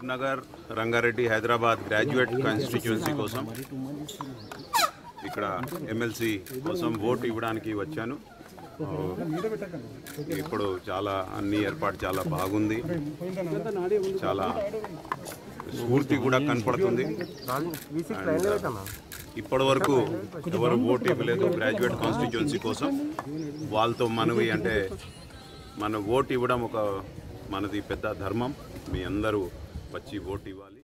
Mahabub Nagar Rangareddy Hyderabad graduate constituency కోసం ఇక్కడ MLC కోసం ఓటు ఇవ్వడానికి వచ్చాను ఆ, ఇప్పుడు చాలా అన్ని ఏర్పాటు చాలా బాగుంది చాలా స్ఫూర్తి కూడా కనపడుతుంది ఇప్పటి వరకు ఎవరు ఓటు ఇవ్వలేదు గ్రాడ్యుయేట్ కాన్స్టిట్యుయెన్సీ కోసం వాళ్ళతో మనవి అంటే మన ఓటు ఇవ్వడం ఒక మనది పెద్ద ధర్మం మీ అందరూ వచ్చి ఓటు ఇవ్వాలి